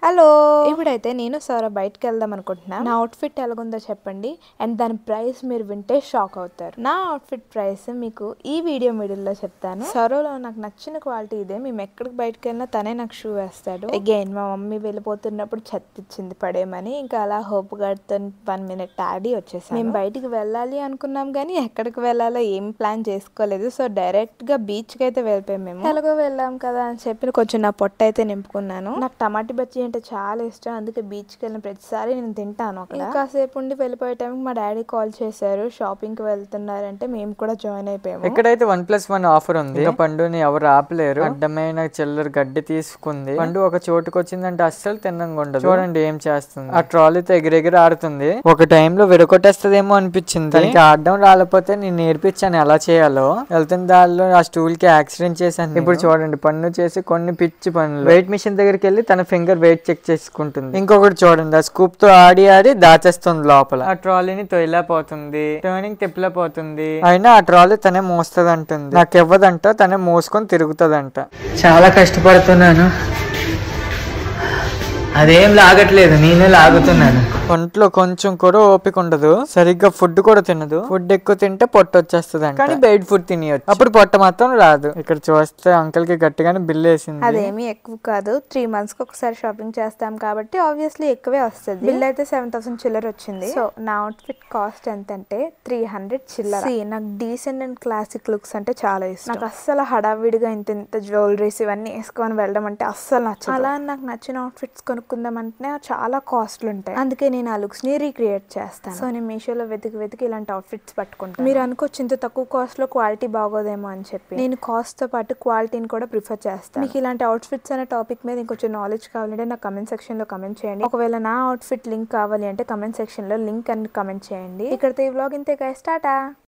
hello ఇప్పుడైతే నేను సారా బయటకు వెళ్దాం అనుకుంటున్నా నా అవుట్ఫిట్ ఎలాగుందో చెప్పండి అండ్ దాని ప్రైస్ మీరు వింటే షాక్ అవుతారు నా అవుట్ఫిట్ ప్రైస్ మీకు ఈ వీడియో మిడిల్లో చెప్తాను సరోలో నాకు నచ్చిన క్వాలిటీ ఇదే మేము ఎక్కడికి బయటకు వెళ్ళినా తనే నాకు షూ వేస్తాడు అగైన్ మా మమ్మీ వెళ్ళిపోతున్నప్పుడు ఇచ్చింది పడేమని ఇంకా అలా హోప్ గడితో వన్ మినిట్ ఆడి వచ్చేసాను మేము బయటికి వెళ్ళాలి అనుకున్నాం కానీ ఎక్కడికి వెళ్ళాలో ఏం ప్లాన్ చేసుకోలేదు సో డైరెక్ట్ గా బీచ్ కి అయితే వెళ్ళిపోయాం మేము ఎలాగో వెళ్ళాం కదా అని చెప్పి కొంచెం నా పొట్ట అయితే నింపుకున్నాను నాకు టమాటీ బజ్జీ అంటే చాలా ఇష్టం అందుకే బీచ్ కి వెళ్ళిన ప్రతిసారి నేను తింటాను అక్కడ కాసేపు ఉండి వెళ్ళిపోయే టైంకి మా డాడీ కాల్ చేశారు షాపింగ్ కి వెళ్తున్నారంటే మేము కూడా జాయిన్ అయిపోయాము ఎక్కడైతే వన్ ప్లస్ వన్ ఆఫర్ ఉంది ఇంకా పండుని ఎవరు ఆపలేరు అడ్డమైన చిల్లర గడ్డి తీసుకుంది పండు ఒక చోటుకు వచ్చిందంటే అస్సలు తిన్నంగా ఉండదు చూడండి ఏం చేస్తుంది ఆ ట్రాలీతో ఎగిరెగిరి ఆడుతుంది ఒక టైంలో విడగొట్టేస్తుందేమో అనిపించింది దానికి ఆడడం రాలేకపోతే నేను నేర్పించాను ఎలా చేయాలో వెళ్తున్న దారిలో ఆ స్టూల్ కి యాక్సిడెంట్ చేశాను ఇప్పుడు చూడండి పన్ను చేసి కొన్ని పిచ్చి పనులు వెయిట్ మిషన్ దగ్గరికి వెళ్ళి తన ఫింగర్ వెయిట్ చెక్ చేసుకుంటుంది ఇంకొకటి చూడండి ఆ స్కూప్ తో ఆడి ఆడి దాచేస్తుంది లోపల ఆ ట్రాలీని తొయలేపోతుంది టర్నింగ్ తిప్పలేపోతుంది అయినా ఆ ట్రాలీ తనే మోస్తుంది అంటుంది నాకు ఇవ్వదంట తనే మోసుకొని తిరుగుతుందంట చాలా కష్టపడుతున్నాను అదేం లాగట్లేదు నేనే లాగుతున్నాను ఒంట్లో కొంచెం కూడా ఓపిక ఉండదు సరిగ్గా ఫుడ్ కూడా తినదు ఫుడ్ ఎక్కువ తింటే పొట్ట వచ్చేస్తుంది కానీ బయట ఫుడ్ తినవచ్చు అప్పుడు పొట్ట మాత్రం రాదు ఇక్కడ చూస్తే అంకుల్ కి గట్టిగానే బిల్ వేసింది అదేమీ ఎక్కువ కాదు త్రీ మంత్స్ కి ఒకసారి షాపింగ్ చేస్తాం కాబట్టి ఆబ్వియస్లీ ఎక్కువే వస్తుంది బిల్ అయితే సెవెన్ థౌసండ్ చిల్లర వచ్చింది సో నా అవుట్ఫిట్ కాస్ట్ ఎంత అంటే త్రీ హండ్రెడ్ చిల్లర See, నాకు డీసెంట్ అండ్ క్లాసిక్ లుక్స్ అంటే చాలా ఇష్టం నాకు అస్సలు హడావిడిగా ఇంత ఇంత జ్యువెలరీస్ ఇవన్నీ వేసుకొని వెళ్ళడం అంటే అస్సలు నచ్చదు అలా అని నాకు నచ్చిన అవుట్ఫిట్స్ కొనుక్కుందాం అంటే చాలా కాస్ట్లు ఉంటాయి అందుకే నేను ఆ లుక్స్ ని రీక్రియేట్ చేస్తాను సో నేను మీషోలో వెతికి వెతికి ఇలాంటి అవుట్ఫిట్స్ పట్టుకుంటాను మీరు అనుకోవచ్చు ఇంత తక్కువ కాస్ట్ లో క్వాలిటీ బాగోదేమో అని చెప్పి నేను కాస్ట్ తో పాటు క్వాలిటీని కూడా ప్రిఫర్ చేస్తాను మీకు ఇలాంటి అవుట్ఫిట్స్ అనే టాపిక్ మీద ఇంకొంచెం నాలెడ్జ్ కావాలంటే నా కమెంట్ సెక్షన్ లో కమెంట్ చేయండి ఒకవేళ నా అవుట్ఫిట్ లింక్ కావాలి అంటే కమెంట్ సెక్షన్ లో లింక్ అని కమెంట్ చేయండి ఇక్కడతో ఈ వ్లాగ్ ఇంతే గైస్ టాటా